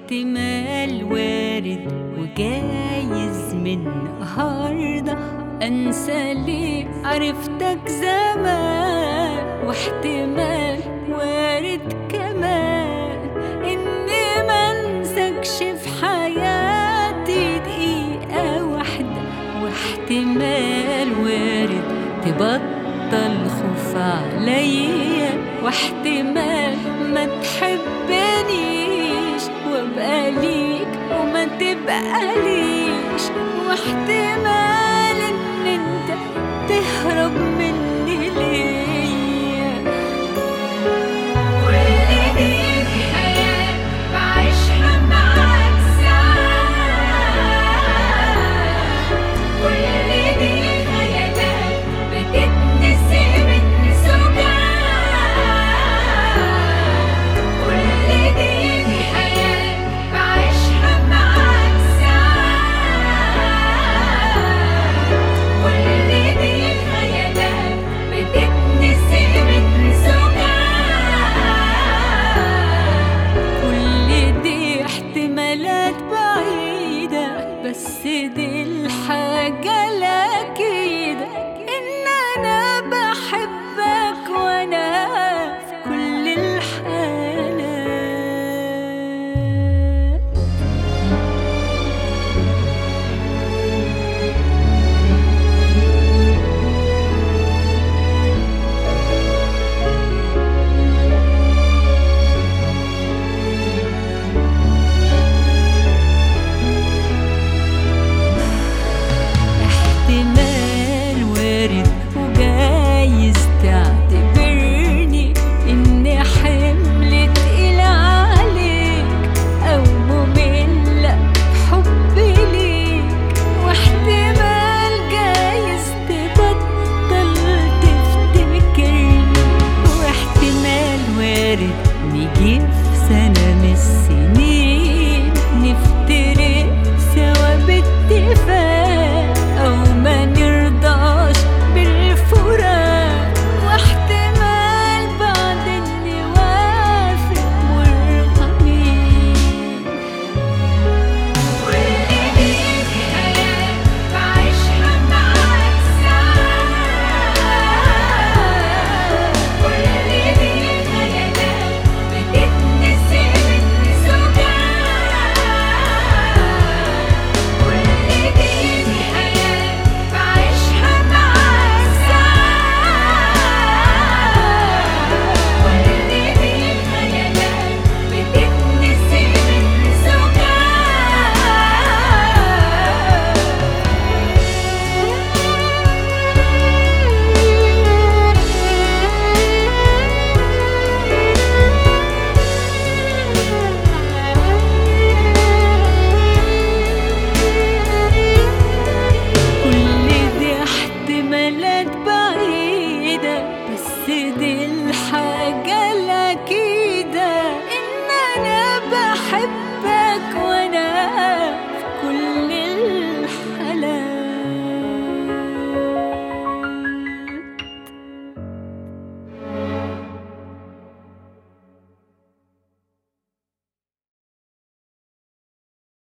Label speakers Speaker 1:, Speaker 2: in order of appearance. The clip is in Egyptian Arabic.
Speaker 1: واحتمال وارد وجايز من النهارده انسى ليه عرفتك زمان واحتمال وارد كمان اني منسكش في حياتي دقيقة واحدة واحتمال وارد تبطل خوف عليا واحتمال ما تحبنيش وابقى ليك وما تبقى ليش واحتمال ان انت تهرب مني ليا
Speaker 2: كل دي حياة بعيشها معاك ساعات كل دي خيالات بتتنسي من سكات كل دي حياة بعيشها معاك ساعات كل دي خيالات بتتنسي من سكات
Speaker 1: كل دي احتمالات بعيدة بس دي الحاجة الأكيدة إن أنا بحبك وأنا في كل الحالات احتمال وارد وجايز تعتبرني اني حمل تقيل عليك او مملة حبي ليك واحتمال جايز تبطل تفتكرني واحتمال وارد نيجي في سنة من السنين نفترق سوا باتفاق أو ما نرضاش بالفراق واحتمال بعدين نوافق مرغمين
Speaker 2: كل دي حياة بعيشها معاك ساعات كل دي خيالات بتتنسي من سكات كل دي حياة بعيشها معاك ساعات كل دي خيالات بتتنسي من
Speaker 1: كل دي احتمالات بعيدة بس دي الحاجة الأكيدة إن أنا بحبك